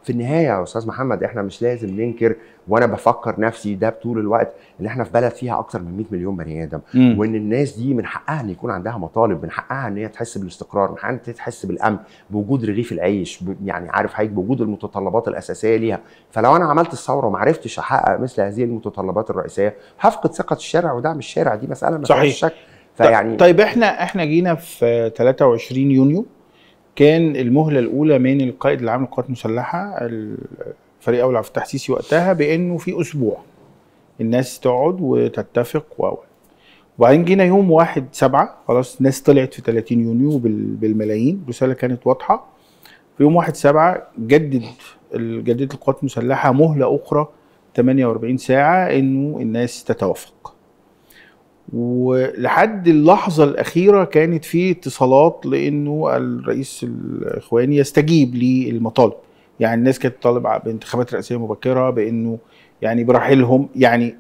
في النهايه يا استاذ محمد احنا مش لازم ننكر وانا بفكر نفسي ده طول الوقت ان احنا في بلد فيها اكتر من 100 مليون بني ادم مم. وان الناس دي من حقها ان يكون عندها مطالب من حقها ان هي تحس بالاستقرار من حقها ان هي تحس بالامن بوجود رغيف العيش ب- يعني عارف حضرتك بوجود المتطلبات الاساسيه ليها فلو انا عملت الثوره وما عرفتش احقق مثل هذه المتطلبات الرئيسيه هفقد ثقه الشارع ودعم الشارع دي مساله ما صحيح. فيهاش شك فيعني طيب احنا احنا جينا في 23 يونيو كان المهله الاولى من القائد العام للقوات المسلحه الفريق اول عبد الفتاح السيسي وقتها بانه في اسبوع الناس تقعد وتتفق و وبعدين جينا يوم 1 7 خلاص الناس طلعت في 30 يونيو بال- بالملايين الرساله كانت واضحه في يوم 1 7 جدد ال- جددت القوات المسلحه مهله اخرى 48 ساعه انه الناس تتوافق ولحد اللحظة الأخيرة كانت في اتصالات لأنه الرئيس الإخواني يستجيب للمطالب يعني الناس كانت تطالب بانتخابات رئاسية مبكرة بأنه يعني برحيلهم يعني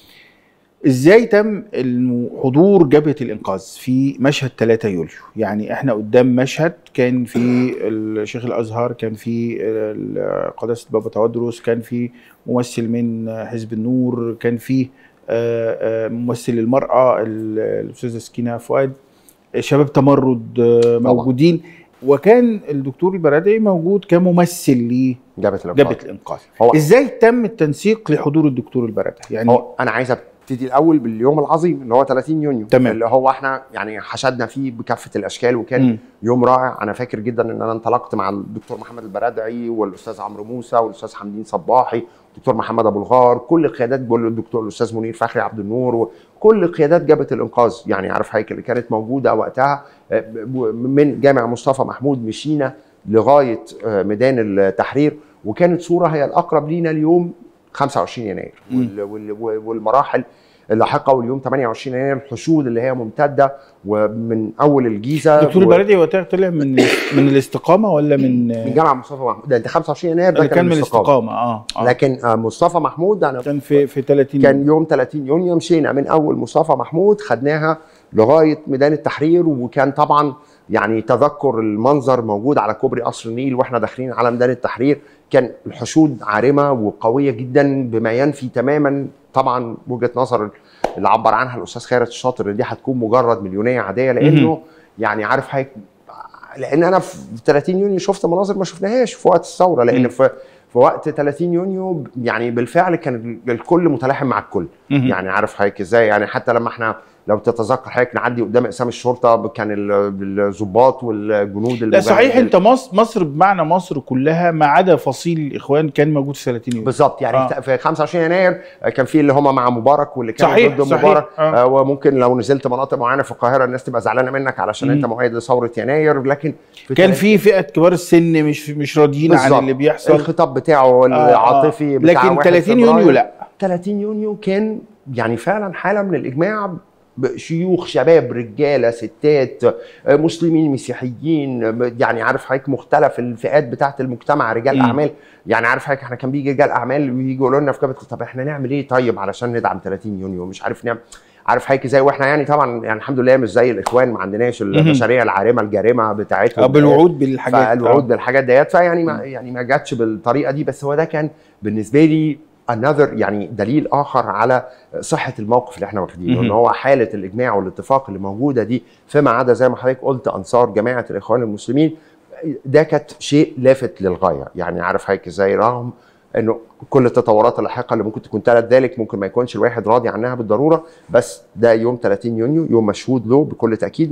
ازاي تم إنه حضور جبهة الإنقاذ في مشهد 3 يوليو يعني احنا قدام مشهد كان في الشيخ الأزهر كان في ال- قداسة بابا تودرس كان في ممثل من حزب النور كان في آه، آه، ممثل المرأة ال- الأستاذة سكينة فؤاد شباب تمرد آه، موجودين وكان الدكتور البرادعي موجود كممثل جابت الإنقاذ. لجبهة الإنقاذ هو ازاي تم التنسيق لحضور الدكتور البرادعي يعني هو انا عايز ابتدي الاول باليوم العظيم اللي هو 30 يونيو تمام. اللي هو احنا يعني حشدنا فيه بكافه الاشكال وكان مم. يوم رائع انا فاكر جدا ان انا انطلقت مع الدكتور محمد البرادعي والاستاذ عمرو موسى والاستاذ حمدين صباحي الدكتور محمد ابو الغار كل قيادات جول الدكتور الاستاذ منير فخري عبد النور وكل قيادات جبهه الانقاذ يعني عارف هيك اللي كانت موجوده وقتها آه، ب- من جامع مصطفى محمود مشينا لغايه آه، ميدان التحرير وكانت صوره هي الاقرب لينا اليوم 25 يناير وال- وال- والمراحل اللاحقه واليوم 28 يناير الحشود اللي هي ممتده ومن اول الجيزه الدكتور و- البرادعي وقتها طلع من من الاستقامة ولا من من جامع مصطفى محمود ده انت 25 يناير ده اللي كان من الاستقامة. الاستقامة اه, آه. لكن آه، مصطفى محمود انا كان في في 30 كان يوم 30 يونيو مشينا من اول مصطفى محمود خدناها لغايه ميدان التحرير وكان طبعا يعني تذكر المنظر موجود على كوبري قصر النيل واحنا داخلين على ميدان التحرير كان الحشود عارمه وقويه جدا بما ينفي تماما طبعا وجهه نظر اللي عبر عنها الاستاذ خيرت الشاطر ان دي هتكون مجرد مليونيه عاديه لانه يعني عارف حضرتك لان انا في 30 يونيو شفت مناظر ما شفناهاش في وقت الثوره لان مم. في في وقت 30 يونيو يعني بالفعل كان الكل متلاحم مع الكل مهم. يعني عارف حضرتك ازاي يعني حتى لما احنا لو تتذكر حضرتك نعدي قدام اقسام الشرطه كان ال- الضباط والجنود لا صحيح انت مصر مصر بمعنى مصر كلها ما عدا فصيل الاخوان كان موجود في 30 يوم بالظبط يعني آه. آه. في 25 يناير كان في اللي هم مع مبارك واللي كانوا صحيح، ضد صحيح. مبارك آه. آه. وممكن لو نزلت مناطق معينه في القاهره الناس تبقى زعلانه منك علشان مم. انت مؤيد لثوره يناير لكن في كان 30 في فئه كبار السن مش مش راضيين عن بالظبط. اللي بيحصل الخطاب بتاعه العاطفي بتاع لكن 1 30 يونيو فبراير. لا 30 يونيو كان يعني فعلا حاله من الاجماع ب- شيوخ شباب رجاله ستات آه، مسلمين مسيحيين آه، يعني عارف حضرتك مختلف الفئات بتاعه المجتمع رجال مم. اعمال يعني عارف حضرتك احنا كان بيجي رجال اعمال ويجي يقولوا لنا في جبهه طب احنا نعمل ايه طيب علشان ندعم 30 يونيو مش عارف نعمل عارف حضرتك ازاي واحنا يعني طبعا يعني الحمد لله مش زي الاخوان ما عندناش المشاريع العارمه الجارمه بتاعتهم آه، بالوعود بالحاجات فالوعود آه. بالحاجات ديت فيعني ما يعني ما جاتش بالطريقه دي بس هو ده كان بالنسبه لي another يعني دليل اخر على صحه الموقف اللي احنا واخدينه مهم. ان هو حاله الاجماع والاتفاق اللي موجوده دي فيما عدا زي ما حضرتك قلت انصار جماعه الاخوان المسلمين ده كانت شيء لافت للغايه يعني عارف حضرتك ازاي رغم انه كل التطورات اللاحقه اللي ممكن تكون تلت ذلك ممكن ما يكونش الواحد راضي عنها بالضروره بس ده يوم 30 يونيو يوم مشهود له بكل تاكيد